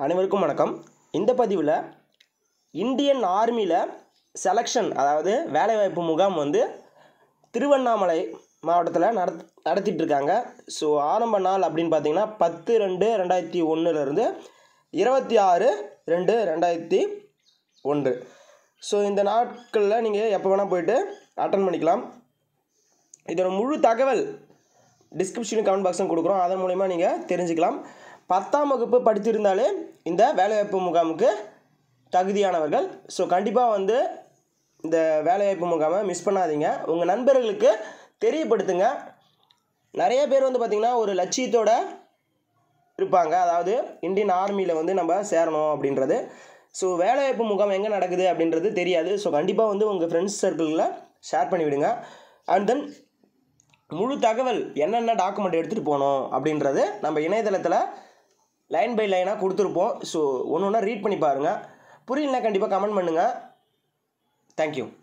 அனைவருக்கும் வணக்கம் இந்த பதிவில் இந்தியன் ஆர்மியில் செலெக்ஷன் அதாவது வேலைவாய்ப்பு முகாம் வந்து திருவண்ணாமலை மாவட்டத்தில் நட நடத்திட்டு இருக்காங்க ஸோ ஆரம்ப நாள் அப்படின்னு பார்த்தீங்கன்னா பத்து ரெண்டு ரெண்டாயிரத்தி ஒன்றுலேருந்து இருபத்தி ஆறு ரெண்டு ரெண்டாயிரத்தி ஒன்று ஸோ இந்த நாட்களில் நீங்கள் எப்போ வேணால் போயிட்டு அட்டன் பண்ணிக்கலாம் இதோட முழு தகவல் டிஸ்கிரிப்ஷனும் கமெண்ட் பாக்ஸும் கொடுக்குறோம் அதன் மூலிமா நீங்கள் தெரிஞ்சுக்கலாம் பத்தாம் வகுப்பு படித்திருந்தாலே இந்த வேலைவாய்ப்பு முகாமுக்கு தகுதியானவர்கள் ஸோ கண்டிப்பாக வந்து இந்த வேலைவாய்ப்பு முகாமை மிஸ் பண்ணாதீங்க உங்கள் நண்பர்களுக்கு தெரியப்படுத்துங்க நிறைய பேர் வந்து பார்த்திங்கன்னா ஒரு லட்சியத்தோட இருப்பாங்க அதாவது இந்தியன் ஆர்மியில் வந்து நம்ம சேரணும் அப்படின்றது ஸோ வேலைவாய்ப்பு முகாம் எங்கே நடக்குது அப்படின்றது தெரியாது ஸோ கண்டிப்பாக வந்து உங்கள் ஃப்ரெண்ட்ஸ் சர்க்கிளில் ஷேர் பண்ணிவிடுங்க அண்ட் தென் முழு தகவல் என்னென்ன டாக்குமெண்ட் எடுத்துகிட்டு போகணும் அப்படின்றது நம்ம இணையதளத்தில் லைன் பை லைனாக கொடுத்துருப்போம் ஸோ ஒன்று ஒன்றா ரீட் பண்ணி பாருங்கள் புரியலனா கண்டிப்பாக கமெண்ட் பண்ணுங்கள் தேங்க்யூ